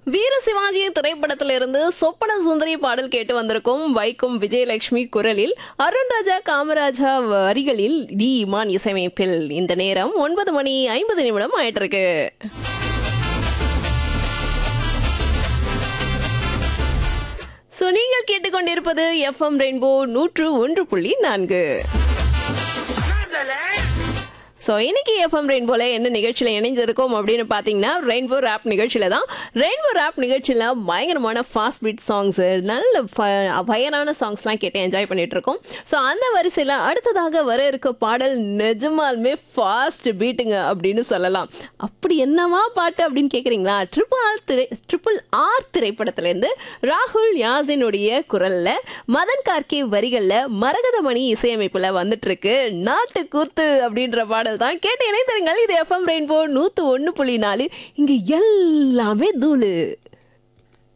வீர சிவாஜி திரைப்படத்திலிருந்து சொப்பன சுந்தரி பாடல் கேட்டு வந்திருக்கும் வைக்கும் விஜயலட்சுமி குரலில் அருண்ராஜா காமராஜா வரிகளில் டி இமான் இசையமைப்பில் இந்த நேரம் ஒன்பது மணி ஐம்பது நிமிடம் ஆயிட்டு இருக்கு ஸோ நீங்கள் கேட்டுக்கொண்டிருப்பது எஃப்எம் ரெயின்போ நூற்று ஒன்று புள்ளி நான்கு ஸோ இன்னைக்கு எஃப்எம் ரெயின்போல என்ன நிகழ்ச்சியில் இணைஞ்சிருக்கோம் அப்படின்னு பார்த்தீங்கன்னா ரெயின்போ ரேப் நிகழ்ச்சியில தான் ரெயின்போ ரேப் நிகழ்ச்சியில் பயங்கரமான ஃபாஸ்ட் பீட் சாங்ஸு நல்ல ஃப- பயனான சாங்ஸ்லாம் கேட்டு என்ஜாய் பண்ணிட்டு இருக்கோம் ஸோ அந்த வரிசையில் அடுத்ததாக வர இருக்க பாடல் நிஜமாலுமே ஃபாஸ்ட் பீட்டுங்க அப்படின்னு சொல்லலாம் அப்படி என்னவா பாட்டு அப்படின்னு கேட்குறீங்களா ட்ரிபிள் ஆர் திரை ட்ரிபிள் ஆர் திரைப்படத்திலேருந்து ராகுல் யாசினுடைய குரலில் மதன் கார்கே வரிகளில் மரகதமணி இசையமைப்பில் வந்துட்டு இருக்கு நாட்டு கூத்து அப்படின்ற பாடல் தான் கேட்டு இணைந்திருங்கள் இது எஃப்எம் ரெயின்போ நூற்று ஒன்று புள்ளி நாலு இங்கே எல்லாமே தூளு